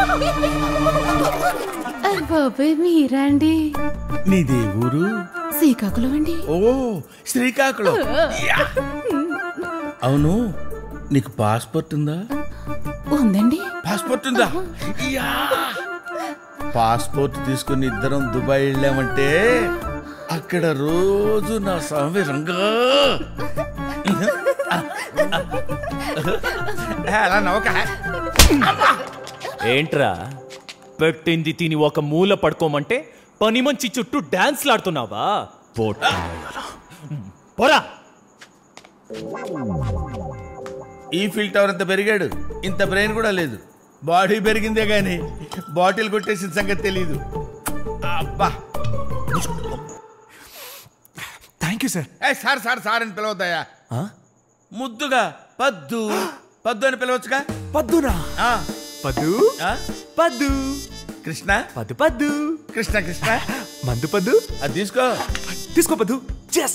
అయ్ బాబాయ్ మీరా అండి నీదే ఊరు శ్రీకాకుళం అండి ఓ శ్రీకాకుళం యా. అవును నీకు పాస్పోర్ట్ ఉందా ఉందండి పాస్పోర్ట్ ఉందా యా. పాస్పోర్ట్ తీసుకుని ఇద్దరం దుబాయ్ వెళ్ళామంటే అక్కడ రోజు నా స్వామి రంగా అలా నవ్వక ఏంట్రా పెట్టింది తిని ఒక మూల పడుకోమంటే పని మంచి చుట్టూ డాన్స్ లాడుతున్నావా పోటీ పోరా ఈ ఫీల్ టవర్ అంత పెరిగాడు ఇంత బ్రెయిన్ కూడా లేదు బాడీ పెరిగిందే గాని బాటిల్ కొట్టేసిన సంగతి తెలియదు అబ్బా థ్యాంక్ యూ సార్ ఏ సార్ సార్ సార్ అని పిలవద్దాయా ముద్దుగా పద్దు పద్దు అని పిలవచ్చుగా పద్దునా ఆ, పద్దు ఆ, పద్దు కృష్ణ పద్దు పద్దు కృష్ణ కృష్ణ మందు పద్దు అది తీసుకో తీసుకో పద్దు చెస్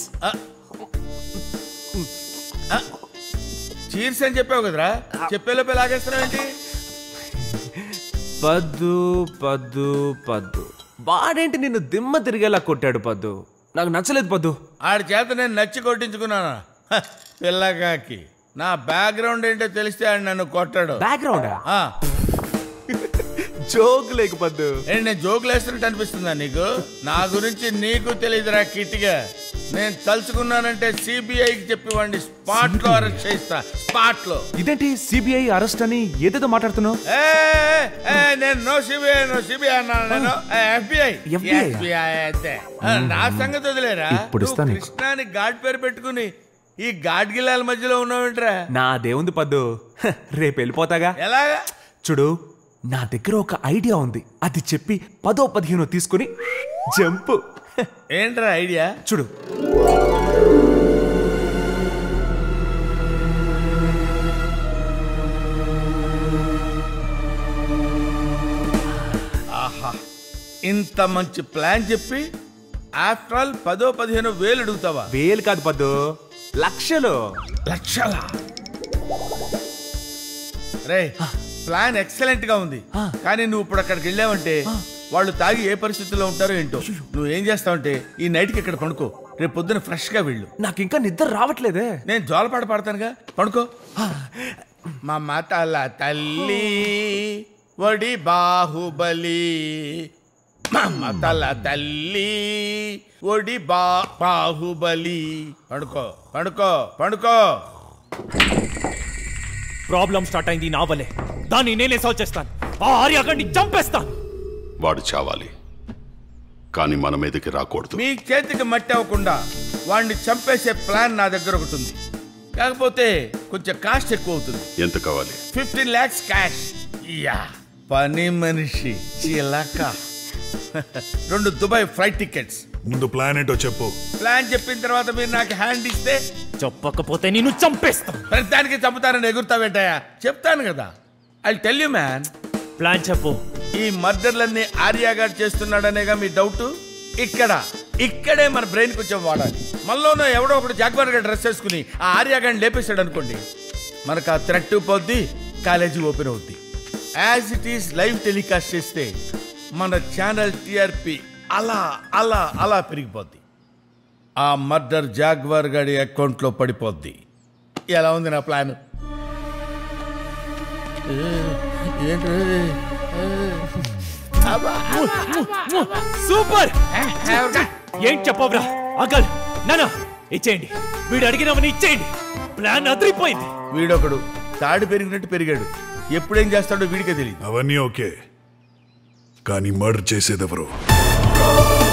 చీర్స్ అని చెప్పావు కదరా చెప్పేలోపే లాగేస్తున్నావు ఏంటి పద్దు పద్దు పద్దు వాడేంటి నిన్ను దిమ్మ తిరిగేలా కొట్టాడు పద్దు నాకు నచ్చలేదు పద్దు ఆడి చేత నేను నచ్చి కొట్టించుకున్నాను హ, పిల్లగాకి నా బ్యాక్గ్రౌండ్ ఏంటో తెలిస్తే ఆడు నన్ను కొట్టాడు బ్యాక్గ్రౌండ్ ఆ, జోక్ లేక పద్దు ఏంటి నేను జోకులు వేస్తున్నట్టు అనిపిస్తుందా నీకు నా గురించి నీకు తెలియదురా కిట్టిగా నేను తలుచుకున్నానంటే సిబిఐకి చెప్పి వాడిని స్పాట్ లో అరెస్ట్ చేయిస్తా స్పాట్ లో ఇదేంటి సిబిఐ అరెస్ట్ అని ఏదేదో మాట్లాడుతున్నావు ఏ, ఏ, ఏ, నేను నో సిబిఐ నో సిబిఐ అన్నాను నేను ఎఫ్బిఐ FBI? ఎఫ్బిఐ అయితే ఆ, నా సంగతి వదిలేరా ఇప్పుడు ఇస్తా నువ్వు నీకు. కృష్ణాని గాడ్ పేరు పెట్టుకుని ఈ గాడ్ గిల్లాల మధ్యలో ఉన్నావేంట్రా నా దేవుంది పద్దు హ, రేపు వెళ్ళిపోతాగా ఎలాగా చూడు నా దగ్గర ఒక ఐడియా ఉంది అది చెప్పి పదో పదిహేనో తీసుకుని జంప్ హ, ఏంట్రా ఐడియా చూడు ఇంత మంచి ప్లాన్ చెప్పి ఆఫ్టర్ ఆల్ పదో పదిహేను వేలు అడుగుతావా వేలు కాదు పద్దు లక్షలు లక్షల రే ప్లాన్ ఎక్సలెంట్ గా ఉంది కానీ నువ్వు ఇప్పుడు అక్కడికి వెళ్ళావంటే వాళ్ళు తాగి ఏ పరిస్థితుల్లో ఉంటారో ఏంటో నువ్వు ఏం చేస్తావంటే ఈ నైట్కి ఇక్కడ పడుకో రేపు పొద్దున ఫ్రెష్ గా వెళ్ళు నాకు ఇంకా నిద్ర రావట్లేదే నేను జోలపాట పాడతానుగా పడుకో మా మాతల తల్లి వడి బాహుబలి మా మాతల తల్లి ఒడి బా బాహుబలి పడుకో పడుకో పడుకో ప్రాబ్లం స్టార్ట్ అయింది నా వల్లే దాన్ని నేనే సాల్వ్ చేస్తాను ఆ ఆర్యగండి చంపేస్తాను వాడు చావాలి కానీ మన మీదకి రాకూడదు మీ చేతికి మట్టి అవ్వకుండా వాడిని చంపేసే ప్లాన్ నా దగ్గర ఒకటి ఉంది కాకపోతే కొంచెం కాస్ట్ ఎక్కువ అవుతుంది ఎంత కావాలి ఫిఫ్టీన్ ల్యాక్స్ క్యాష్ యా పని మనిషి చిలక రెండు దుబాయ్ ఫ్లైట్ టికెట్స్ ముందు ప్లాన్ ఏంటో చెప్పు ప్లాన్ చెప్పిన తర్వాత మీరు నాకు హ్యాండ్ ఇస్తే చెప్పకపోతే నేను చంపేస్తాను ప్రతిదానికి చంపుతారని ఎగురుతావేంటయ్యా చెప్తాను కదా I tell you man plan చెప్పు ఈ మర్డర్లన్నీ ఆర్యాగాడ్ చేస్తున్నాడనేగా మీ డౌట్ ఇక్కడ ఇక్కడే మన బ్రెయిన్ కొంచెం వాడాలి మనలోనో ఎవడో ఒకడు జాగ్వార్ గా డ్రెస్ వేసుకుని ఆ ఆర్యాగాడిని లేపేశాడు అనుకోండి మనకు ఆ థ్రెట్ పోద్ది కాలేజీ ఓపెన్ అవుద్ది as it is live telecast చేస్తే మన ఛానల్ టిఆర్పి అలా అలా అలా పెరిగిపోద్ది ఆ మర్డర్ జాగ్వార్ గాడి అకౌంట్లో పడిపోద్ది ఎలా ఉంది నా ప్లాన్ సూపర్ ఏం చెప్పవురా అగల్ నానా ఇచ్చేయండి వీడు అడిగినవని ఇచ్చేయండి ప్లాన్ అదిరిపోయింది వీడొకడు తాడు పెరిగినట్టు పెరిగాడు ఎప్పుడేం చేస్తాడో వీడికే తెలియదు అవన్నీ ఓకే కానీ మర్డర్ చేసేదెవరు